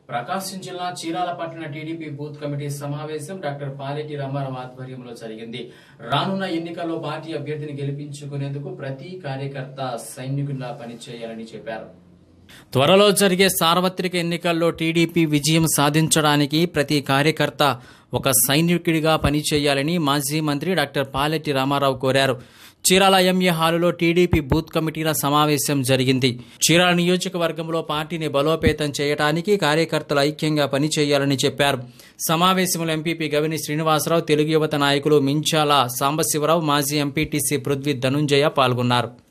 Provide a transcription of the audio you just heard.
ప్రకాశం జిల్లా చీరాల పట్టణ TDP booth committee సమావేశం డాక్టర్ పాలెటి రామారావు ఆధ్వర్యంలో జరిగింది రానున్న ఎన్నికల్లో పార్టీ అభ్యర్థిని గెలిపించుకునేందుకు ప్రతి కార్యకర్త సైనికుల్లా పనిచేయాలని చెప్పారు త్వరలో జరిగే సార్వత్రిక ఎన్నికల్లో టీడీపీ విజయం సాధించడానికి ప్రతి కార్యకర్త ఒక సైనికుడిగా పనిచేయాలని మాజీ మంత్రి డాక్టర్ పాలెట్టి రామారావు కోరారు చీరాల ఎంఏ హాలులో టీడీపీ బూత్ కమిటీల సమావేశం జరిగింది చీరాల నియోజకవర్గంలో పార్టీని బలోపేతం చేయడానికి కార్యకర్తలు ఐక్యంగా పనిచేయాలని చెప్పారు సమావేశంలో ఎంపీపీ గవిని శ్రీనివాసరావు తెలుగు యువత నాయకులు మించాల సాంబశివరావు మాజీ ఎంపీటీసీ పృథ్వీ ధనుంజయ పాల్గొన్నారు